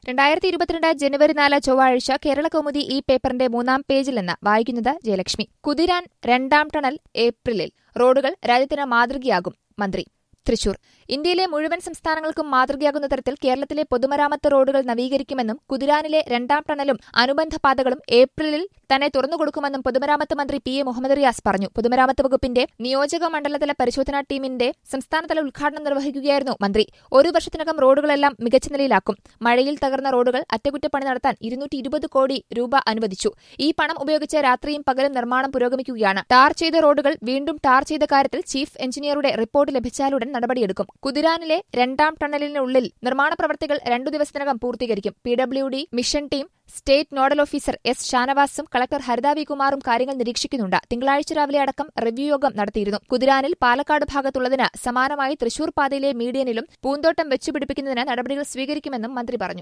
രണ്ടായിരത്തി ഇരുപത്തിരണ്ട് ജനുവരി നാല് ചൊവ്വാഴ്ച കേരള കൗമുദി ഈ പേപ്പറിന്റെ മൂന്നാം പേജിൽ നിന്ന് വായിക്കുന്നത് ജയലക്ഷ്മി കുതിരാൻ രണ്ടാം ടണൽ ഏപ്രിലിൽ റോഡുകൾ രാജ്യത്തിന് മാതൃകയാകും മന്ത്രി തൃശൂർ ഇന്ത്യയിലെ മുഴുവൻ സംസ്ഥാനങ്ങൾക്കും മാതൃകയാകുന്ന തരത്തിൽ കേരളത്തിലെ പൊതുമരാമത്ത് റോഡുകൾ നവീകരിക്കുമെന്നും കുതിരാനിലെ രണ്ടാം ടണലും അനുബന്ധ പാതകളും ഏപ്രിലിൽ തന്നെ തുറന്നുകൊടുക്കുമെന്നും പൊതുമരാമത്ത് മന്ത്രി പി എ മുഹമ്മദ് റിയാസ് പറഞ്ഞു പൊതുമരാമത്ത് വകുപ്പിന്റെ നിയോജക മണ്ഡലതല പരിശോധനാ ടീമിന്റെ സംസ്ഥാനതല ഉദ്ഘാടനം നിർവഹിക്കുകയായിരുന്നു മന്ത്രി ഒരു വർഷത്തിനകം റോഡുകളെല്ലാം മികച്ച നിലയിലാക്കും മഴയിൽ തകർന്ന റോഡുകൾ അറ്റകുറ്റപ്പണി നടത്താൻ ഇരുന്നൂറ്റി ഇരുപത് കോടി രൂപ അനുവദിച്ചു ഈ പണം ഉപയോഗിച്ച് രാത്രിയും പകലും നിർമ്മാണം പുരോഗമിക്കുകയാണ് ടാർ ചെയ്ത റോഡുകൾ വീണ്ടും ടാർ ചെയ്ത കാര്യത്തിൽ ചീഫ് എഞ്ചിനീയറുടെ റിപ്പോർട്ട് ലഭിച്ചാലുടൻ നടപടിയെടുക്കും കുതിരാനിലെ രണ്ടാം ടണലിനുള്ളിൽ നിർമ്മാണ പ്രവർത്തികൾ രണ്ടു ദിവസത്തിനകം പൂർത്തീകരിക്കും P W D mission team state nodal officer S ഷാനവാസും കളക്ടർ ഹരിത വി കുമാറും കാര്യങ്ങൾ നിരീക്ഷിക്കുന്നുണ്ട് തിങ്കളാഴ്ച രാവിലെ അടക്കം റിവ്യൂ യോഗം നടത്തിയിരുന്നു കുതിരാനിൽ പാലക്കാട് ഭാഗത്തുള്ളതിന് സമാനമായി തൃശൂർ പാതയിലെ മീഡിയനിലും പൂന്തോട്ടം വെച്ചുപിടിപ്പിക്കുന്നതിന് നടപടികൾ സ്വീകരിക്കുമെന്നും മന്ത്രി പറഞ്ഞു